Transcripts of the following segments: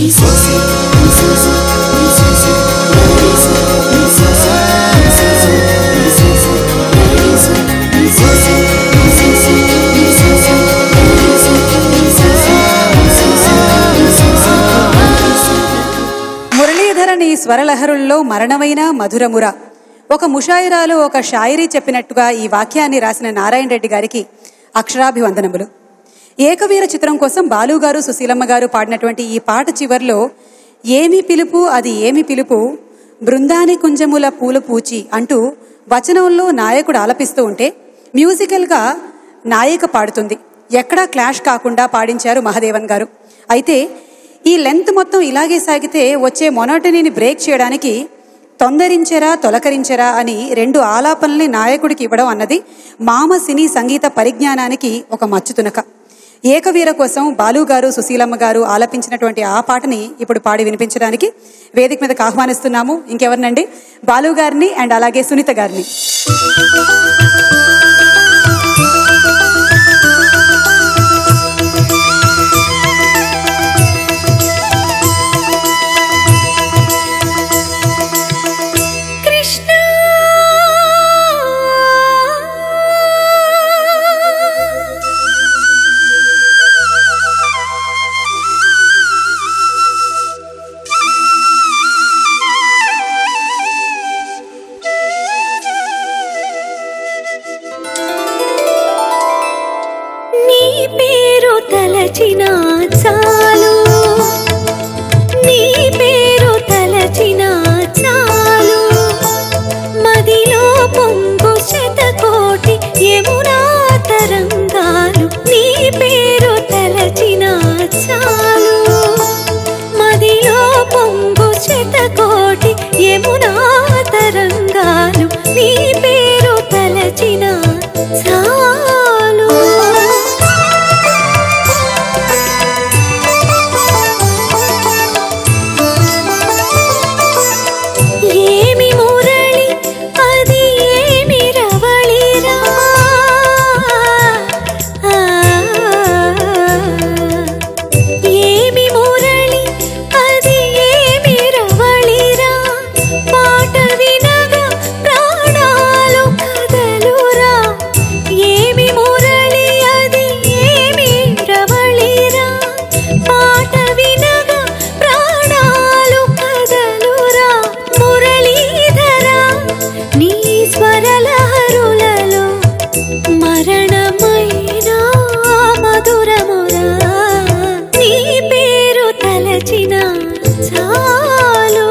మురళీధరని స్వరలహరుల్లో మరణమైన మధురముర ఒక ముషాయిరాలు ఒక షాయిరీ చెప్పినట్టుగా ఈ వాక్యాన్ని రాసిన నారాయణ రెడ్డి గారికి అక్షరాభివందనములు ఏకవీర చిత్రం కోసం బాలు గారు సుశీలమ్మ గారు పాడినటువంటి ఈ పాట చివర్లో ఏమి పిలుపు అది ఏమి పిలుపు బృందాని కుంజముల పూలు పూచి అంటూ వచనంలో నాయకుడు ఆలపిస్తూ ఉంటే మ్యూజికల్గా నాయిక పాడుతుంది ఎక్కడా క్లాష్ కాకుండా పాడించారు మహదేవన్ గారు అయితే ఈ లెంత్ మొత్తం ఇలాగే సాగితే వచ్చే మొనోటనీని బ్రేక్ చేయడానికి తొందరించెరా తొలకరించెరా అని రెండు ఆలాపనల్ని నాయకుడికి ఇవ్వడం అన్నది మామ సినీ సంగీత పరిజ్ఞానానికి ఒక మచ్చుతునక ఏకవీర కోసం బాలు గారు సుశీలమ్మ గారు ఆలపించినటువంటి ఆ పాటని ఇప్పుడు పాడి వినిపించడానికి వేదిక మీదకి ఆహ్వానిస్తున్నాము ఇంకెవరినండి బాలు గారిని అండ్ అలాగే సునీత గారిని కృష్ణ నీ పేరు తలచిన చాలు నీ పేరు తలచిన చాలు మదిలో పొంగు శతకోటి యమునా తరంగాలు నీ పేరు తలచిన చాలు మదిలో పొంగు శతకోటి యమునా తరంగాలు నీ పేరు తలచిన చాలు ఏమి మురళి అది ఏమి రవళిరా ఆ, ఏమి మురళి అది ఏమి రవళిరా పాట వినగా ప్రాణాలు కదలురా ఏమి మురళి అది ఏమి రవళిరా పాట వినగా ప్రాణాలు కదలురా మురళీధర నీ స్వరలహరులలో మరణమైన మధురమురా నీ పేరు తలచిన చాలు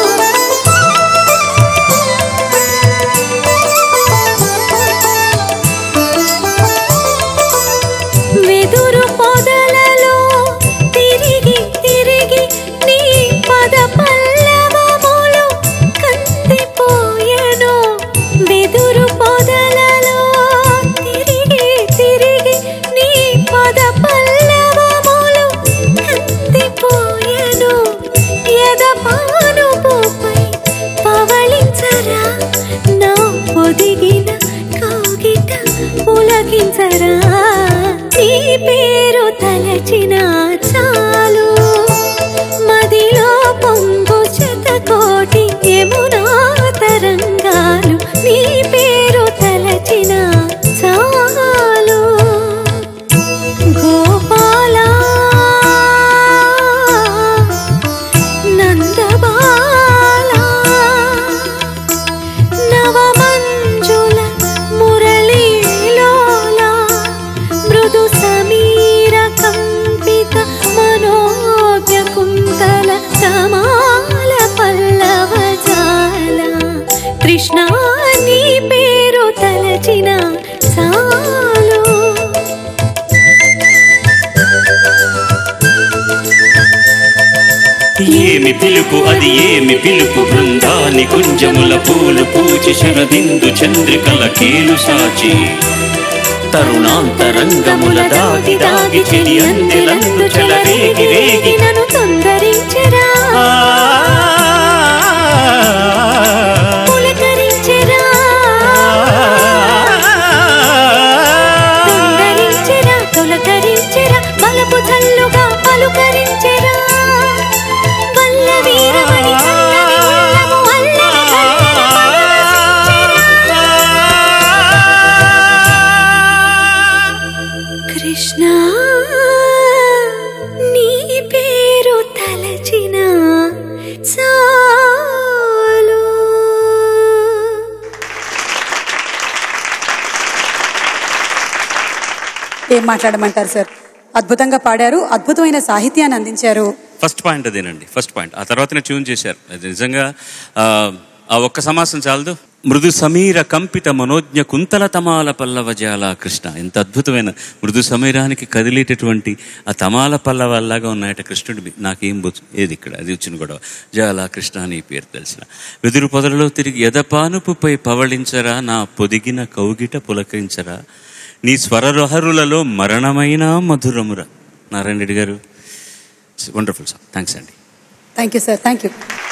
వెదురు పొదలలో తిరిగి తిరిగి నీ పద పల్లవములు కందిపోయెను వెదురు పొదలలో తిరిగి తిరిగి నీ పద పల్లవములు కందిపోయెను ఎదపానుపుపై పవళించరా నా పొదిగిన కౌగిట పులకించరా నీ పేరు తలచిన చాలు మదిలో పొంగు శతకోటి యమునా తరంగాలు నీ పేరు తలచిన చాలు గోపాలా నందబాలా నవమంజుల మురళీలోలా మృదు సమీర కంపిత మనోజ్ఞ కుంతల కమాల పల్లవ జాల కృష్ణ నీ పేరు తలచిన చాలు ఏమి పిలుపు అది ఏమి పిలుపు బృందాని కుంజముల పూలు పూచి శరదిందు చంద్రికల కేలు సాచి తరుణాంతరంగముల దాగి దాగి చెలి అందెలందు చెలరేగి రేగి నన్ను తొందరించరా ఆ, పులకరించరా తొందరించరా తొలకరించరా బలపు జల్లుగా పలుకరించరా ఇంకేం మాట్లాడమంటారు సార్ అద్భుతంగా పాడారు అద్భుతమైన సాహిత్యాన్ని అందించారు ఫస్ట్ పాయింట్ అదేనండి ఫస్ట్ పాయింట్ ఆ తర్వాతనే ట్యూన్ చేశారు అది నిజంగా ఆ, ఆ ఒక్క సమాసం చాలదు మృదు సమీర కంపిత మనోజ్ఞ కుంతల తమాల పల్లవ జాల కృష్ణ ఎంత అద్భుతమైన మృదు సమీరానికి కదిలేటటువంటి ఆ తమాల పల్లవల్లాగా ఉన్నాయట కృష్ణుడి నాకేం బొచ్చు ఏది ఇక్కడ అది వచ్చిన గొడవ జాల కృష్ణ అని ఈ పేరు తెలిసిన వెదురు పొదలలో తిరిగి ఎదపానుపుపై పవళించరా నా పొదిగిన కౌగిట పులకరించరా నీ స్వరరహరులలో మరణమైన మధురముర నారాయణ రెడ్డి గారు వండర్ఫుల్ సార్ థ్యాంక్స్ అండి thank you sir thank you